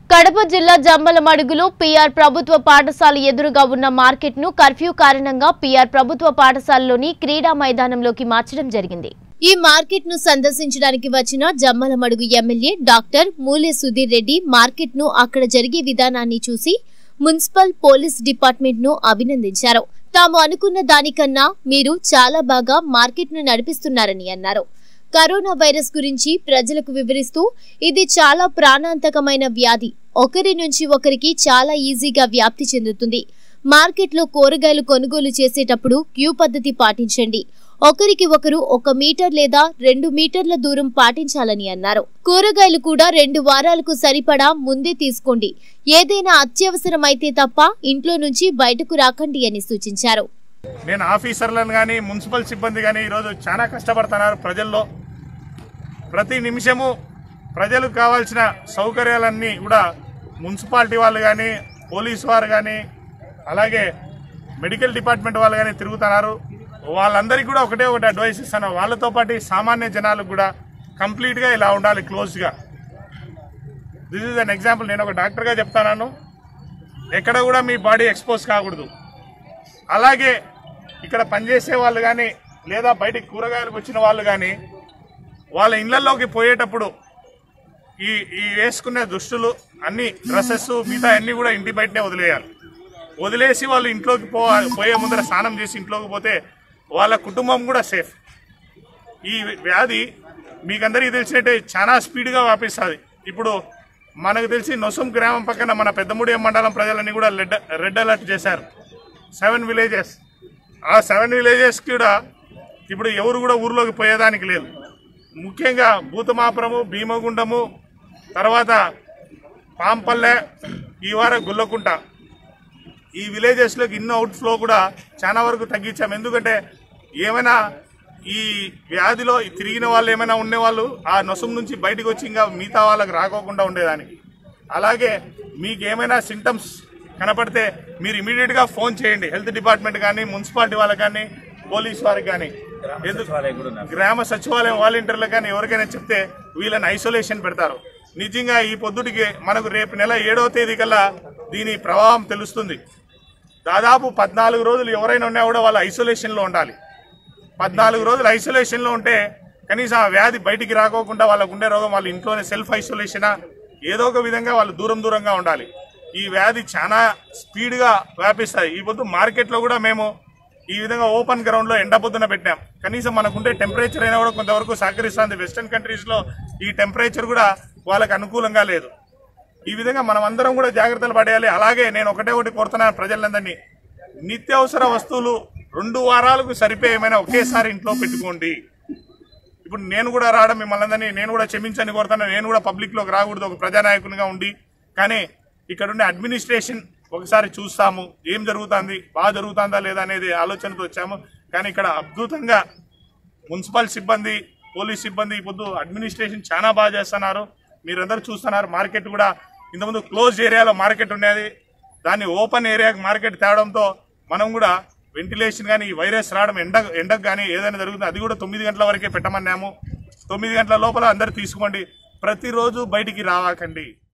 కడప జిల్లా జమ్మలమడుగులో పీఆర్ ప్రభుత్వ పాఠశాల ఎదురుగా ఉన్న మార్కెట్ ను కర్ఫ్యూ కారణంగా పీఆర్ ప్రభుత్వ పాఠశాలలోని క్రీడా మైదానంలోకి మార్చడం జరిగింది ఈ మార్కెట్ ను సందర్శించడానికి వచ్చిన Jammalamadugu MLA doctor Mule Sudhir Reddy market ను అక్కడ జరిగే విధానాన్ని చూసి మున్సిపల్ పోలీస్ డిపార్ట్మెంట్ ను అభినందించారు తాము అనుకున్న దానికన్నా మీరు చాలా బాగా మార్కెట్ ను నడిపిస్తున్నారని అన్నారు కరోనా వైరస్ గురించి ప్రజలకు వివరిస్తూ ఇది చాలా ప్రాణాంతకమైన వ్యాధి ఒకరి నుంచి ఒకరికి చాలా ఈజీగా వ్యాప్తి చెందుతుంది మార్కెట్లో కూరగాయలు కొనుగోలు చేసేటప్పుడు క్యూ పద్ధతి పాటించండి ఒకరికి ఒకరు ఒక మీటర్ లేదా రెండు మీటర్ల దూరం పాటించాలని అన్నారు కూరగాయలు కూడా రెండు వారాలకు సరిపడా ముందే తీసుకోండి ఏదైనా అత్యవసరమైతే తప్ప ఇంట్లో నుంచి బయటకు రాకండి అని సూచించారు నేను ఆఫీసర్లను కానీ మున్సిపల్ సిబ్బంది కానీ ఈరోజు చాలా కష్టపడుతున్నారు ప్రజల్లో ప్రతి నిమిషము ప్రజలకు కావాల్సిన సౌకర్యాలన్నీ కూడా మున్సిపాలిటీ వాళ్ళు కానీ పోలీస్ వారు కానీ అలాగే మెడికల్ డిపార్ట్మెంట్ వాళ్ళు కానీ తిరుగుతున్నారు వాళ్ళందరికీ కూడా ఒకటే ఒకటి అడ్వైస్ ఇస్తాను వాళ్ళతో పాటు సామాన్య జనాలకు కూడా కంప్లీట్గా ఇలా ఉండాలి క్లోజ్గా దిస్ ఈజ్ అన్ ఎగ్జాంపుల్ నేను ఒక డాక్టర్గా చెప్తాను ఎక్కడ కూడా మీ బాడీ ఎక్స్పోజ్ కాకూడదు అలాగే ఇక్కడ పనిచేసే వాళ్ళు కానీ లేదా బయటికి కూరగాయలకు వచ్చిన వాళ్ళు కానీ వాళ్ళ ఇళ్లలోకి పోయేటప్పుడు ఈ ఈ వేసుకునే దుస్తులు అన్ని డ్రెస్సెస్ మిగతా అన్ని కూడా ఇంటి బయటనే వదిలేయాలి వదిలేసి వాళ్ళు ఇంట్లోకి పో పోయే ముందర స్నానం చేసి ఇంట్లోకి పోతే వాళ్ళ కుటుంబం కూడా సేఫ్ ఈ వ్యాధి మీకందరికీ తెలిసినట్టే చాలా స్పీడ్గా వ్యాపిస్తుంది ఇప్పుడు మనకు తెలిసి నొసం గ్రామం పక్కన మన పెద్దముడియం మండలం ప్రజలని కూడా రెడ్ రెడ్ అలర్ట్ చేశారు సెవెన్ విలేజెస్ ఆ సెవెన్ విలేజెస్ కూడా ఇప్పుడు ఎవరు కూడా ఊర్లోకి పోయేదానికి లేదు ముఖ్యంగా భూతమాపురము భీమగుండము తర్వాత పాంపల్లె ఈ వార గుల్లకుంట ఈ విలేజెస్లోకి ఇన్ అవుట్ ఫ్లో కూడా చాలా వరకు తగ్గించాం ఎందుకంటే ఏమైనా ఈ వ్యాధిలో తిరిగిన వాళ్ళు ఏమైనా ఉండేవాళ్ళు ఆ నొసం నుంచి బయటకు వచ్చి ఇంకా మిగతా వాళ్ళకి రాకోకుండా ఉండేదానికి అలాగే మీకు ఏమైనా సింటమ్స్ కనపడితే మీరు ఇమీడియట్గా ఫోన్ చేయండి హెల్త్ డిపార్ట్మెంట్ కానీ మున్సిపాలిటీ వాళ్ళకి కానీ పోలీస్ వారికి కానీ ఎందుకు గ్రామ సచివాలయం వాలంటీర్లకు కానీ ఎవరికైనా చెప్తే వీళ్ళని ఐసోలేషన్ పెడతారు నిజంగా ఈ పొద్దుటికి మనకు రేపు నెల ఏడవ తేదీ కల్లా దీని ప్రభావం తెలుస్తుంది దాదాపు పద్నాలుగు రోజులు ఎవరైనా ఉన్నా కూడా వాళ్ళు ఐసోలేషన్లో ఉండాలి పద్నాలుగు రోజులు ఐసోలేషన్లో ఉంటే కనీసం ఆ వ్యాధి బయటికి రాకోకుండా వాళ్ళకు ఉండే రోగం వాళ్ళ ఇంట్లోనే సెల్ఫ్ ఐసోలేషనా ఏదో ఒక విధంగా వాళ్ళు దూరం దూరంగా ఉండాలి ఈ వ్యాధి చాలా స్పీడ్గా వ్యాపిస్తుంది ఈ పొద్దు మార్కెట్లో కూడా మేము ఈ విధంగా ఓపెన్ గ్రౌండ్లో ఎండ పొద్దున పెట్టాం కనీసం మనకుంటే టెంపరేచర్ అయినా కూడా కొంతవరకు సహకరిస్తుంది వెస్టర్న్ కంట్రీస్లో ఈ టెంపరేచర్ కూడా వాళ్ళకి అనుకూలంగా లేదు ఈ విధంగా మనం అందరం కూడా జాగ్రత్తలు పడేయాలి అలాగే నేను ఒకటే ఒకటి కోరుతున్నాను ప్రజలందరినీ నిత్యావసర వస్తువులు రెండు వారాలకు సరిపోయే ఏమైనా ఒకేసారి ఇంట్లో పెట్టుకోండి ఇప్పుడు నేను కూడా రావడం మిమ్మల్ని అందరినీ నేను కూడా క్షమించని కోరుతాను నేను కూడా పబ్లిక్లోకి రాకూడదు ఒక ప్రజానాయకునిగా ఉండి కానీ ఇక్కడ ఉండే అడ్మినిస్ట్రేషన్ ఒకసారి చూస్తాము ఏం జరుగుతుంది బాగా జరుగుతుందా లేదా అనేది ఆలోచనతో వచ్చాము కానీ ఇక్కడ అద్భుతంగా మున్సిపల్ సిబ్బంది పోలీస్ సిబ్బంది ఈ పొద్దు అడ్మినిస్ట్రేషన్ చాలా బాగా చేస్తున్నారు మీరందరూ చూస్తున్నారు మార్కెట్ కూడా ఇంతకుముందు క్లోజ్ ఏరియాలో మార్కెట్ ఉండేది దాన్ని ఓపెన్ ఏరియాకి మార్కెట్ తేవడంతో మనం కూడా వెంటిలేషన్ కానీ ఈ వైరస్ రావడం ఎండ ఎండకు కానీ ఏదైనా జరుగుతుంది అది కూడా తొమ్మిది గంటల వరకే పెట్టమన్నాము తొమ్మిది గంటల లోపల అందరు తీసుకోండి ప్రతిరోజు బయటికి రావాకండి